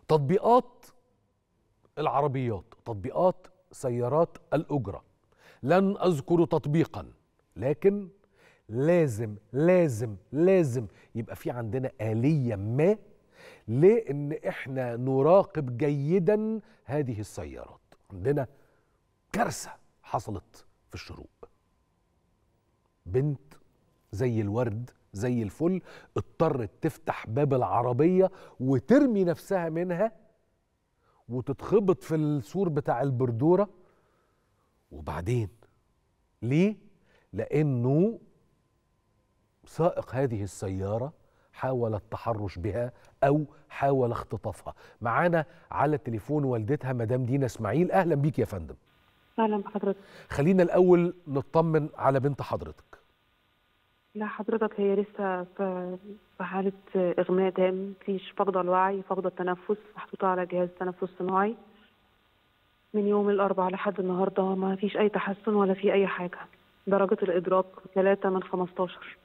تطبيقات العربيات تطبيقات سيارات الأجرة لن أذكر تطبيقا لكن لازم لازم لازم يبقى في عندنا آلية ما لأن إحنا نراقب جيدا هذه السيارات عندنا كارثة حصلت في الشروق بنت زي الورد زي الفل اضطرت تفتح باب العربية وترمي نفسها منها وتتخبط في السور بتاع البردورة وبعدين ليه؟ لأنه سائق هذه السيارة حاول التحرش بها أو حاول اختطافها معانا على التليفون والدتها مدام دينا اسماعيل أهلا بيك يا فندم اهلا بحضرتك خلينا الأول نطمن على بنت حضرتك لا حضرتك هي لسه في في حالة إغماء تام مفيش فقد الوعي فقد التنفس محطوطة على جهاز تنفس صناعي من يوم الأربعاء لحد النهاردة ما فيش أي تحسن ولا في أي حاجة درجة الإدراك 3 من 15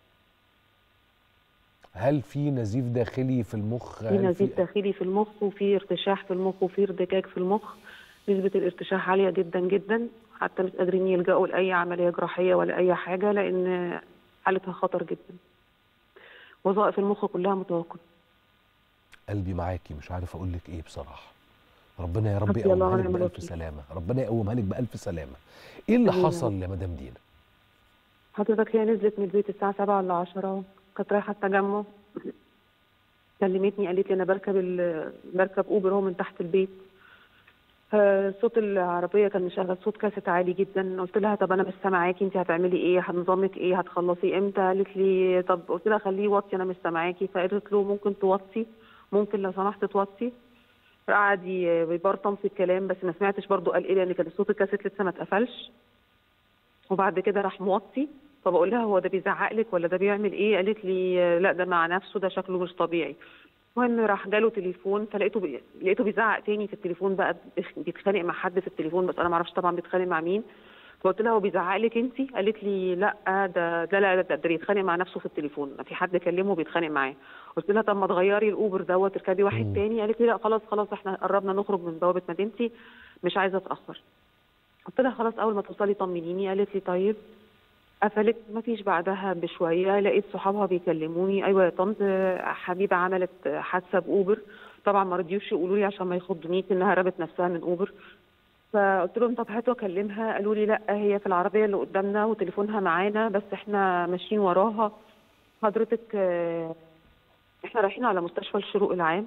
هل في نزيف داخلي في المخ في هل نزيف داخلي في المخ وفي ارتشاح في المخ وفي ارتجاج في المخ نسبة الارتشاح عالية جدا جدا حتى مش قادرين يلجأوا لأي عملية جراحية ولا أي حاجة لأن حالتها خطر جدا وظائف المخ كلها متوقفة قلبي معاكي مش عارف اقول لك ايه بصراحه ربنا يا رب حسبي الله يقومها لك ونعم بالف الوكيل. سلامه ربنا يقومها لك بالف سلامه ايه اللي آمين يا حصل رب. يا مدام دينا حضرتك هي نزلت من البيت الساعة 7 ولا 10 كانت رايحة التجمع كلمتني قالت لي أنا بركب ال... بركب أوبر هو من تحت البيت آه، صوت العربية كان مشغل صوت كاسيت عالي جدا قلت لها طب أنا مش سامعاكي أنت هتعملي إيه نظامك إيه هتخلصي إمتى قالت لي طب قلت لها خليه يوطي أنا مش سامعاكي فقالت له ممكن توطي ممكن لو سمحت توطي قعد ي- يبرطم في الكلام بس ما سمعتش برضو قال ايه لان كان صوت الكاسيت لسه ما اتقفلش وبعد كده راح موطي فبقول لها هو ده بيزعق لك ولا ده بيعمل ايه قالت لي آه، لا ده مع نفسه ده شكله مش طبيعي المهم راح جاله تليفون فلقيته بي... لقيته بيزعق تاني في التليفون بقى بيخ- بيتخانق مع حد في التليفون بس انا ما اعرفش طبعا بيتخانق مع مين فقلت لها هو بيزعق لك انت قالت لي لا ده ده لا ده, ده بيتخانق مع نفسه في التليفون في حد كلمه بيتخانق معاه قلت لها طب ما تغيري الاوبر دوت تركبي واحد مم. تاني قالت لي لا خلاص خلاص احنا قربنا نخرج من بوابه مدينتي مش عايزه اتاخر قلت لها خلاص اول ما توصلي طمنيني قالت لي طيب قفلت ما فيش بعدها بشويه لقيت صحابها بيكلموني ايوه يا طنط حبيبه عملت حادثه باوبر طبعا ما رضيوش يقولوا لي عشان ما يخضنيش انها رمت نفسها من اوبر فقلت لهم طب هاتوا اكلمها قالوا لي لا هي في العربيه اللي قدامنا وتليفونها معانا بس احنا ماشيين وراها حضرتك آه، احنا رايحين على مستشفى الشروق العام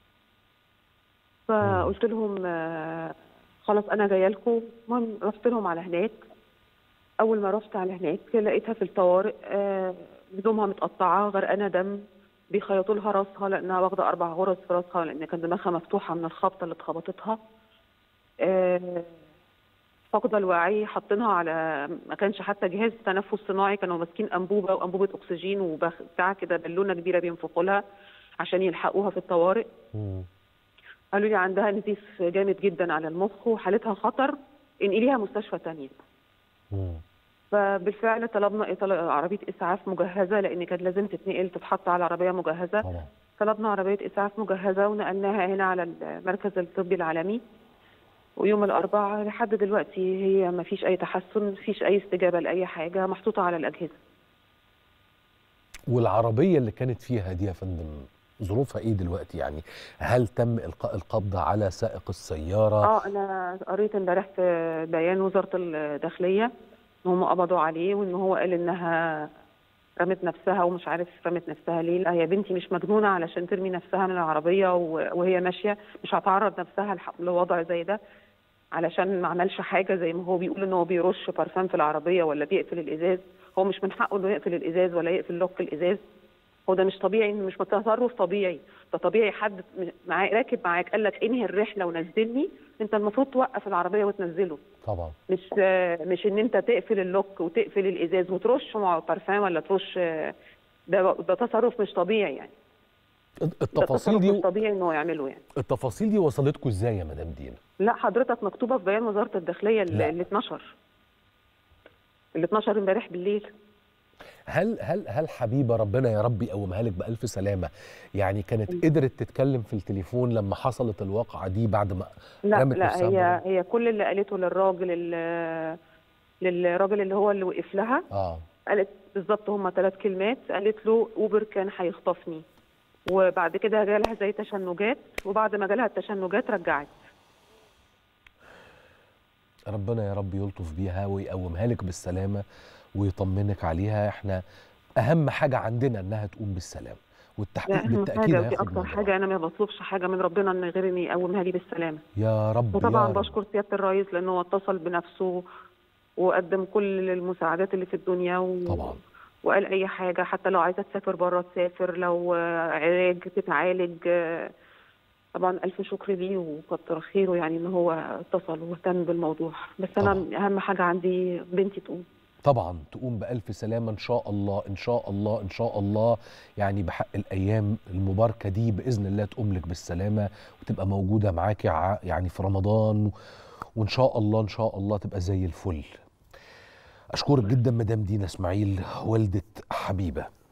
فقلت لهم آه، خلاص انا جايه لكم المهم رحت لهم على هناك اول ما رحت على هناك لقيتها في الطوارئ آه، هدومها متقطعه غرقانه دم بيخيطوا لها راسها لانها واخده اربع غرز في راسها لان كان دماغها مفتوحه من الخبطه اللي اتخبطتها آه، فاقده الوعي حاطينها على ما كانش حتى جهاز تنفس صناعي كانوا ماسكين انبوبه وانبوبه اكسجين وبتاع كده بالونه كبيره بينفخوا لها عشان يلحقوها في الطوارئ مم. قالوا لي عندها نزيف جامد جدا على المخ وحالتها خطر انقليها مستشفى تانية مم. فبالفعل طلبنا إطل- عربية إسعاف مجهزة لأن كانت لازم تتنقل تتحط على عربية مجهزة طبعا طلبنا عربية إسعاف مجهزة ونقلناها هنا على المركز الطبي العالمي ويوم الأربعاء لحد دلوقتي هي ما فيش أي تحسن ما فيش أي استجابة لأي حاجة محطوطة على الأجهزة والعربيه اللي كانت فيها دي يا فندم ظروفها ايه دلوقتي يعني هل تم القاء القبض على سائق السياره اه انا قريت امبارح في بيان وزاره الداخليه ان هم قبضوا عليه وان هو قال انها رمت نفسها ومش عارف رمت نفسها ليه لا يا بنتي مش مجنونه علشان ترمي نفسها من العربيه و- وهي ماشيه مش هتعرض نفسها لح- لوضع زي ده علشان ما عملش حاجه زي ما هو بيقول ان هو بيرش بارفان في العربيه ولا بيقفل الازاز هو مش من حقه انه يقفل الازاز ولا يقفل لوك الازاز هو ده مش طبيعي مش تصرف طبيعي ده طبيعي حد معاك راكب معاك قال لك انهي الرحله ونزلني انت المفروض توقف العربيه وتنزله طبعا مش مش ان انت تقفل اللوك وتقفل الازاز وترش مع بارفان ولا ترش ده ده تصرف مش طبيعي يعني ده التفاصيل تصرف دي مش طبيعي انه يعمله يعني التفاصيل دي وصلتكم ازاي يا مدام دينا لا حضرتك مكتوبه في بيان وزاره الداخليه لا. اللي اللي اتنشر اللي اتنشر امبارح بالليل هل هل هل حبيبه ربنا يا رب يقومها لك بالف سلامه يعني كانت قدرت تتكلم في التليفون لما حصلت الواقعه دي بعد ما لا رمت لا نفسها هي بره؟ هي كل اللي قالته للراجل اللي للراجل اللي هو اللي وقف لها اه قالت بالظبط هما ثلاث كلمات قالت له اوبر كان هيخطفني وبعد كده جالها زي تشنجات وبعد ما جالها التشنجات رجعت ربنا يا رب يلطف بيها ويقومها لك بالسلامه ويطمنك عليها احنا اهم حاجه عندنا انها تقوم بالسلامه والتحقيق ده اهم بالتاكيد حاجه ودي هياخد اكتر من حاجه انا ما بطلبش حاجه من ربنا ان غير ان يقومها لي بالسلامه يا رب وطبعا يا رب بشكر سياده الرئيس لانه هو اتصل بنفسه وقدم كل المساعدات اللي في الدنيا و... طبعا وقال اي حاجه حتى لو عايزه تسافر بره تسافر لو آه، علاج تتعالج آه، طبعا الف شكر ليه وكتر خيره يعني ان هو اتصل واهتم بالموضوع بس انا طبعاً. اهم حاجه عندي بنتي تقوم طبعا تقوم بألف سلامة إن شاء الله إن شاء الله إن شاء الله يعني بحق الأيام المباركة دي بإذن الله تقوم لك بالسلامة وتبقى موجودة معاكي ع- يعني في رمضان وإن شاء الله إن شاء الله تبقى زي الفل أشكرك جدا مدام دينا إسماعيل والدة حبيبة